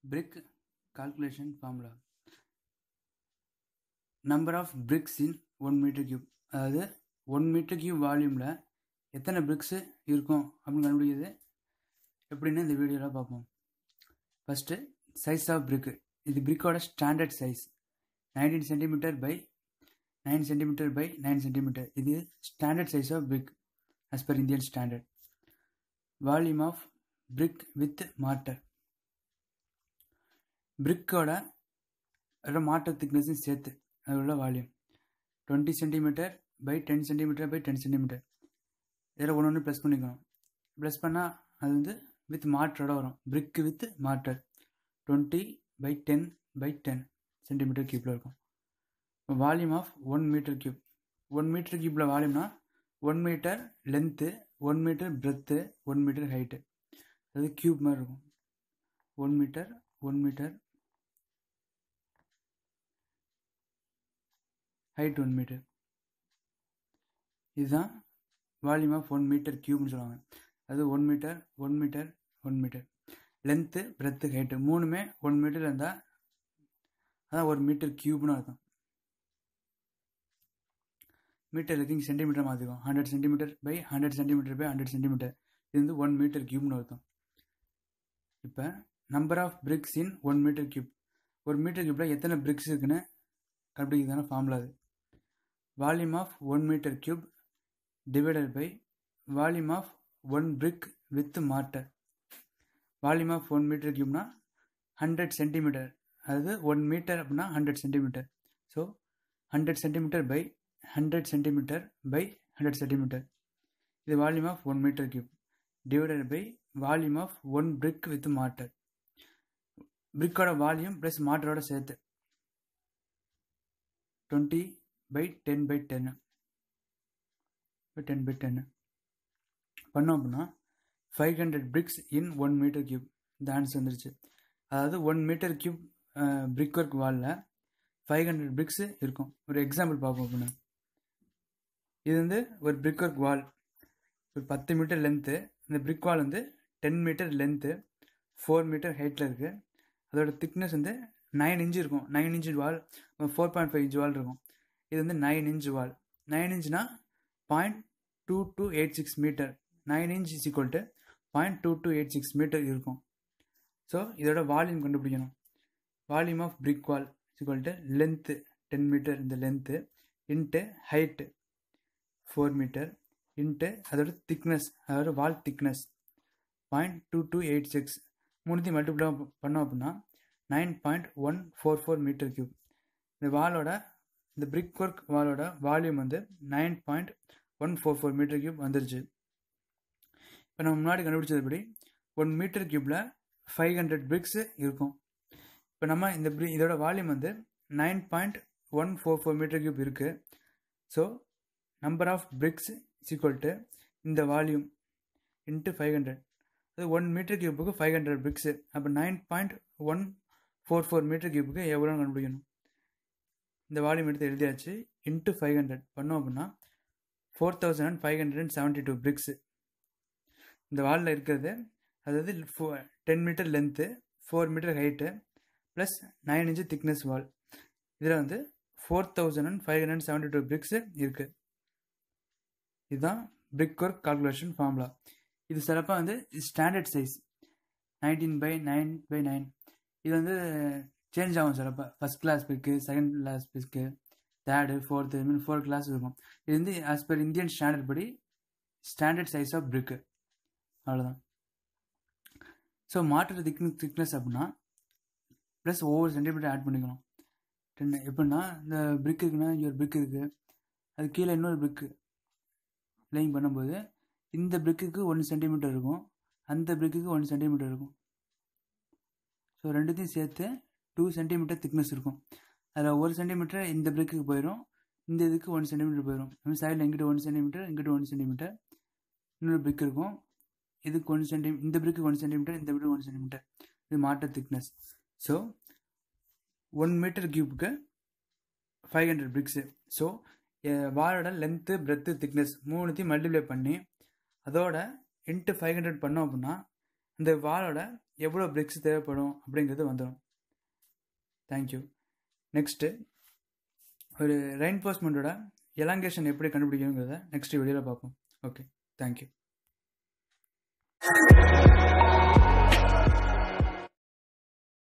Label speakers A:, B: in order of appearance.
A: brick calculation formula number of bricks in 1 meter cube அதாவது one metre cube வால்யூமில் எத்தனை bricks இருக்கும் அப்படின்னு கண்டுபிடிக்கிறது எப்படின்னு இந்த வீடியோவில் பார்ப்போம் ஃபஸ்ட்டு சைஸ் ஆஃப் பிரிக்கு இது பிரிக்கோட standard size nineteen centimetre by nine centimetre by nine centimetre இது standard size of brick as per Indian standard volume of brick with mortar பிரிக்கோட மார்ட்டர் திக்னஸும் சேர்த்து அதோட volume twenty centimetre by ten centimetre by ten centimetre இதில் ஒன்று ஒன்று plus பண்ணிக்கணும் plus பண்ணால் அது வந்து வித் மார்ட்டரோட வரும் brick with mortar twenty by ten by ten centimetre கியூப்பில் இருக்கும் volume of one metre cube one metre கியூப்பில் வால்யூம்னா one metre length one metre breadth one metre height அது கியூப் மாதிரி இருக்கும் one metre one metre height one metre இதுதான் volume of one metre கியூப்னு சொல்லுவாங்க அது one metre one metre one metre length breadth height மூணுமே ஒன் மீட்டர் இருந்தால் அதான் ஒரு மீட்டர் கியூப்னு அர்த்தம் மீட்டர் இருக்கு இங்கே சென்டிமீட்டர் மாற்றிக்கும் hundred centimetre by hundred centimetre by hundred centimetre இது வந்து ஒன் மீட்டர் கியூப்னு அர்த்தம் இப்போ number of bricks in one metre cube ஒரு மீட்டர் கியூப்பில் எத்தனை பிரிக்ஸ் இருக்குன்னு கண்டுபிடிக்கிறதான ஃபார்முலா அது volume of one metre cube divided by volume of one brick with mortar volume of one metre கியூப்னா ஹண்ட்ரட் சென்டிமீட்டர் அதாவது ஒன் மீட்டர் அப்படின்னா hundred centimetre so hundred centimetre by hundred centimetre by hundred centimetre இது volume of one metre cube divided by volume of one brick with mortar பிரிக்கோட volume plus மாட்டரோட சேர்த்து twenty by ten by டென்னு ten by டென்னு பண்ணோம் அப்படின்னா five hundred bricks in one metre cube இந்த answer வந்துருச்சு அதாவது one metre cube brick work வாலில் ஃபைவ் ஹண்ட்ரட் பிரிக்ஸு இருக்கும் ஒரு எக்ஸாம்பிள் பார்ப்போம் அப்படின்னு இது வந்து ஒரு பிரிக் ஒர்க் வால் ஒரு பத்து மீட்டர் லென்த்து இந்த பிரிக் வால் வந்து ten metre length four metre ஹைட்டில் இருக்குது அதோட திக்னஸ் வந்து நைன் இன்ச் இருக்கும் nine inch wall four point five inch wall இருக்கும் இது வந்து நைன் இன்ச் வால் நைன் இன்ச்னா point two two eight six metre nine inch is equal to point two two eight six metre இருக்கும் so இதோட volume கண்டுபிடிக்கணும் volume of brick wall equal to length ten metre இந்த length into height four metre into அதோட thickness அதோட wall thickness point two two eight six மூணுத்தையும் multiply பண்ணோம் அப்படின்னா nine point one four four metre cube இந்த வாலோட இந்த brick work வாலோட வால்யூம் வந்து nine point one four four metre cube வந்துருச்சு இப்போ நம்ம முன்னாடி கண்டுபிடிச்சதுபடி ஒன் மீட்டர் கியூப்பில் ஃபைவ் ஹண்ட்ரட் பிரிக்ஸு இருக்கும் இப்போ நம்ம இந்த பிரி இதோட வால்யூம் வந்து nine point one four four metre cube இருக்குது so number of bricks equal to இந்த வால்யூம் இன்ட்டு ஃபைவ் ஹண்ட்ரட் அது ஒன் மீட்டர் கியூப்புக்கு ஃபைவ் ஹண்ட்ரட் பிரிக்ஸு அப்போ nine point one four four metre கியூப்புக்கு எவ்வளோன்னு கண்டுபிடிக்கணும் இந்த வால்யூம் எடுத்து எழுதியாச்சு இன்ட்டு ஃபைவ் ஹண்ட்ரட் பண்ணோம் அப்படின்னா four thousand and five hundred and seventy two bricks இந்த வாலில் இருக்கிறது அதாவது ஃபோ ten metre length four metre height plus nine inch thickness wall இதில் வந்து four thousand and five hundred seventy two bricks இருக்குது இதுதான் பிரிக் ஒர்க் கால்குலேஷன் ஃபார்முலா இது சிறப்பாக வந்து standard size nineteen by nine by nine இது வந்து சேஞ்ச் ஆகும் சிறப்பாக ஃபஸ்ட் கிளாஸ் பிக்கு செகண்ட் கிளாஸ் பிக்கு தேர்டு ஃபோர்த்து மீன் ஃபோர் கிளாஸ் இருக்கும் இது வந்து ஆஸ் பர் இந்தியன் ஸ்டாண்டர்ட் படி ஸ்டாண்டர்ட் சைஸ் ஆஃப் பிரிக்கு அவ்வளோதான் ஸோ மாற்று திக்னஸ் திக்னஸ் அப்படின்னா ப்ளஸ் ஒவ்வொரு சென்டிமீட்டர் ஆட் பண்ணிக்கணும் டென் எப்படின்னா இந்த பிரிக் இருக்குன்னா இங்கே ஒரு பிரிக் இருக்குது அது கீழே இன்னொரு பிரிக்கு லைங் பண்ணும்போது இந்த பிரிக்குக்கு ஒன் சென்டிமீட்டர் இருக்கும் அந்த பிரிக்குக்கு ஒன் சென்டிமீட்டர் இருக்கும் ஸோ ரெண்டுத்தையும் சேர்த்து டூ சென்டிமீட்டர் திக்னஸ் இருக்கும் அதில் ஒரு சென்டிமீட்டர் இந்த பிரிக்குக்கு போயிடும் இந்த இதுக்கு ஒன் சென்டிமீட்டர் போயிடும் நம்ம சைடில் இங்கிட்ட ஒன் சென்டிமீட்டர் இங்கிட்ட ஒன் சென்டிமீட்டர் இன்னொரு பிரிக் இருக்கும் இதுக்கு ஒன் சென்டி இந்த பிரிக்கு ஒன் சென்டிமீட்டர் இந்த பிரிக்கு ஒன் சென்டிமீட்டர் இது mortar thickness so one metre கியூப்புக்கு ஃபைவ் ஹண்ட்ரட் பிரிக்ஸு ஸோ வாலோட லென்த்து பிரெத்து திக்னஸ் மூணுத்தையும் மல்டிப்ளை பண்ணி அதோட இன்ட்டு ஃபைவ் ஹண்ட்ரட் பண்ணோம் அப்படின்னா இந்த வாலோட எவ்வளோ பிரிக்ஸ் தேவைப்படும் அப்படிங்கிறது வந்துடும் தேங்க்யூ நெக்ஸ்ட்டு ஒரு ரெயின்ஃபோர்ஸ்மெண்ட்டோட எலாங்கேஷன் எப்படி கண்டுபிடிக்கணுங்கிறத நெக்ஸ்ட் வீடியோவில் பார்ப்போம் ஓகே தேங்க்யூ